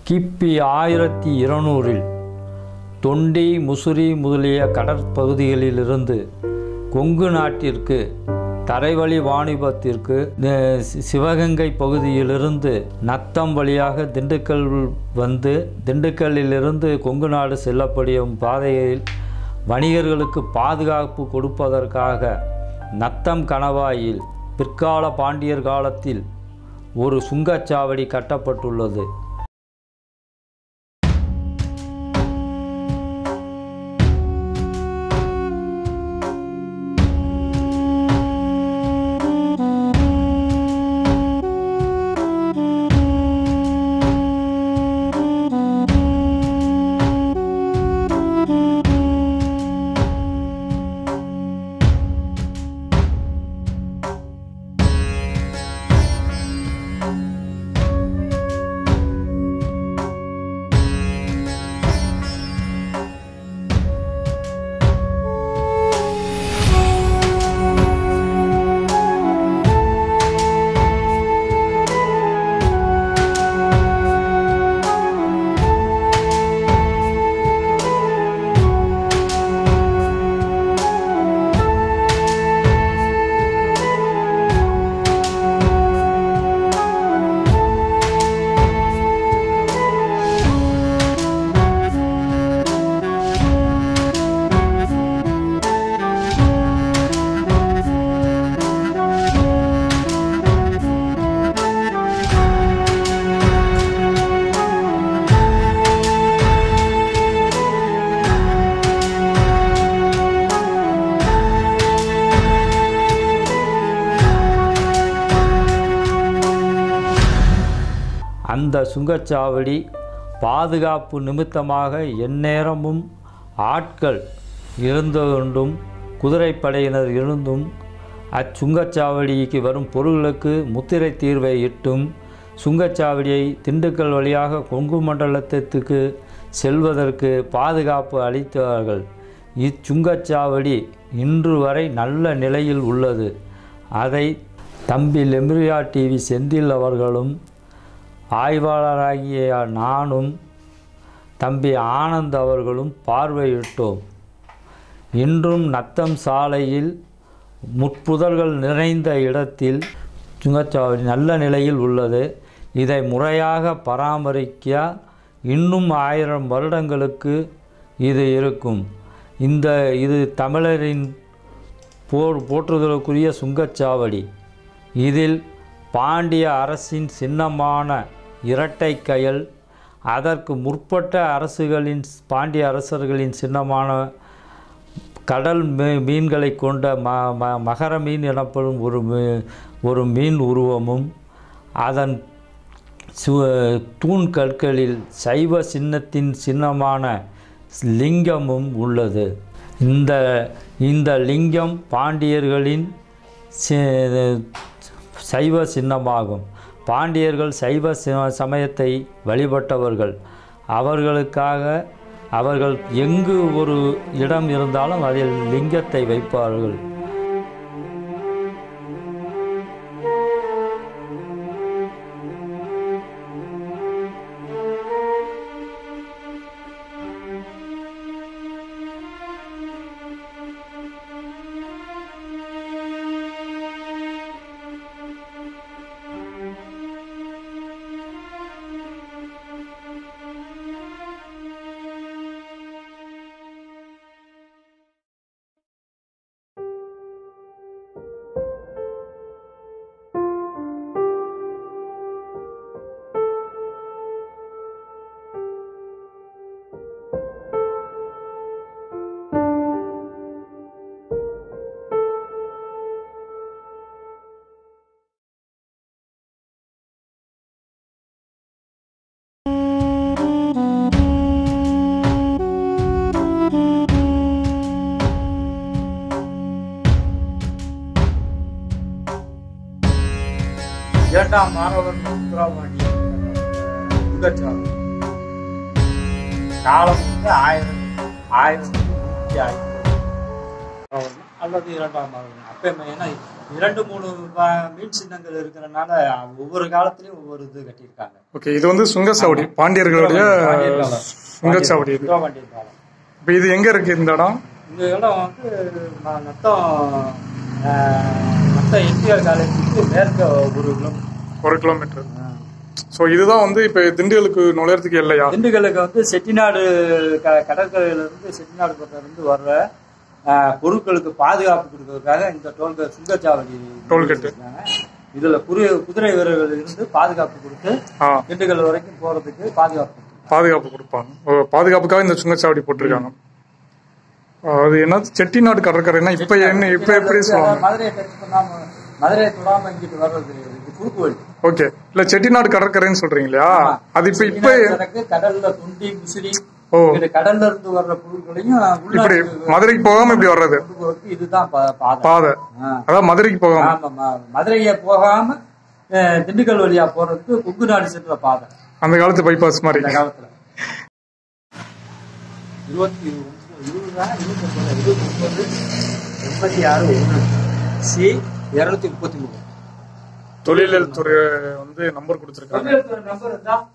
கிபி ஆயிரத்தி இருநூறில் தொண்டி முசிறி முதலிய கடற்பகுதிகளிலிருந்து கொங்கு நாட்டிற்கு தரைவழி வாணிபத்திற்கு அஹ், சி- சிவகங்கை பகுதியிலிருந்து நத்தம் வழியாக திண்டுக்கல் வந்து திண்டுக்கல்லிலிருந்து கொங்கு நாடு செல்லப்படும் பாதையில் வணிகர்களுக்கு பாதுகாப்பு கொடுப்பதற்காக நத்தம் கணவாயில் பிற்கால பாண்டியர் காலத்தில் ஒரு சுங்கச்சாவடி கட்டப்பட்டுள்ளது அந்த சுங்கச்சாவடி பாதுகாப்பு நிமித்தமாக எந்நேரமும் ஆட்கள் இருந்து கொண்டும் குதிரைப்படையினர் இருந்தும் அச்சுங்கச்சாவடிக்கு வரும் பொருள்களுக்கு முத்திரை தீர்வை இட்டும் சுங்கச்சாவடியை திண்டுக்கல் வழியாக கொங்கு மண்டலத்திற்கு செல்வதற்கு பாதுகாப்பு அளித்தார்கள் இச்சுங்கச்சாவடி இன்று வரை நல்ல நிலையில் உள்ளது அதை தம்பி லெம்ரியா டிவி செந்தில் அவர்களும் ஆய்வாளராகிய நானும் தம்பி ஆனந்த் அவர்களும் பார்வையிட்டோம் இன்றும் நத்தம் சாலையில் முட்புதர்கள் நிறைந்த இடத்தில் சுங்கச்சாவடி நல்ல நிலையில் உள்ளது இதை முறையாக பராமரிக்க இன்னும் ஆயிரம் வருடங்களுக்கு இது இருக்கும் இந்த இது தமிழரின் போர் போற்றுதலுக்குரிய சுங்கச்சாவடி இதில் பாண்டிய அரசின் சின்னமான இரட்டை கயல் அதற்கு முற்பட்ட அரசுகளின் பாண்டிய அரசர்களின் சின்னமான கடல் மீ மீன்களை கொண்ட ம ம மகர மீன் எனப்படும் ஒரு மீ ஒரு மீன் உருவமும் அதன் சு தூண் கற்களில் சைவ சின்னத்தின் சின்னமான லிங்கமும் உள்ளது இந்த இந்த லிங்கம் பாண்டியர்களின் சி- சைவ சின்னமாகும் பாண்டியர்கள் சைவ சி- சமயத்தை வழிபட்டவர்கள் அவர்களுக்காக அவர்கள் எங்கு ஒரு இடம் இருந்தாலும் அதில் லிங்கத்தை வைப்பார்கள் இரண்டாம் மாணவன் சுந்தரபாண்டி சுங்கச்சாலை காலம் வந்து ஆயிரம் ஆயிரத்தி நூற்றி ஐம்பது அல்லது இரண்டாம் மாணவன் அப்போ என்ன இரண்டு மூணு ப- மீன் சின்னங்கள் இருக்கிறனால ஒவ்வொரு காலத்திலயும் ஒவ்வொரு இது கட்டியிருக்காங்க ஓகே இது வந்து சுங்கசாவடி பாண்டியர்களுடைய பாண்டியர் காலம். சுங்கச்சாவடி இது சுந்தரபாண்டியன் காலம் இப்போ இது எங்க இருக்கு இந்த இடம் இந்த இடம் வந்து ம- மொத்தம் ஆஹ், மொத்தம் என்டிஆர் காலேஜுக்கு மேற்க ஒரு கிலோமீட்டர் ஒரு கிலோமீட்டர் ஸோ இதுதான் வந்து இப்போ திண்டுக்கலுக்கு நுழையறதுக்கு இல்லையா திண்டுக்கலுக்கு வந்து செட்டிநாடு க கடற்கரையில இருந்து செட்டிநாடு பக்கம் இருந்து வர்ற ஆஹ், பொருட்களுக்கு பாதுகாப்பு கொடுக்கறதுக்காக இந்த டோல்கேட் சுங்கச்சாவடி டோல்கேட்டு. வச்சிருக்காங்க. இதுல குதிரை குதிரை வீரர்கள் இருந்து பாதுகாப்பு கொடுத்து ஆ திண்டுக்கல் வரைக்கும் போறதுக்கு பாதுகாப்பு கொடுத்து பாதுகாப்பு கொடுப்பாங்க ஓ, பாதுகாப்புக்காக இந்த சுங்கச்சாவடி போட்டிருக்காங்க ஆ, அது என்ன செட்டிநாடு கடற்கரைன்னா இப்ப என்ன இப்ப எப்படி சொல்லுவாங்க மதுரையை டச் பண்ணாம மதுரையை தொடாம இங்கிட்டு வர்றது இது குறுக்கு வழி ஓகே இல்ல செட்டிநாடு கடற்கரைன்னு சொல்றீங்க இல்லையா அது இப்ப இப்ப சரக்கு கடல்ல துண்டி முசிறி ஓ இங்கிட்டு கடல்ல இருந்து வர்ற பொருட்களையும் இப்படி உள்நாட்டுக்கு மதுரைக்கு போகாம இப்படி வர்றது கொண்டு போறதுக்கு இதுதான் பா- பாதை பாதை ஆ. அதான் மதுரைக்கு போகாம ஆமா ம- மதுரையை போகாம அஹ், திண்டுக்கல் வழியா போறதுக்கு குங்கு நாடு சென்ற பாதை அந்த காலத்து பைபாஸ் மாதிரி இந்த காலத்துல இருபத்தி இருபதா இருபத்தி இருபத்தி ஒன்பது எண்பத்தி ஆறு ஒன்று சி இருநூத்தி முப்பத்தி மூணு தொழிலியல் துறை வந்து நம்பர் கொடுத்திருக்காங்க நம்பர் தான்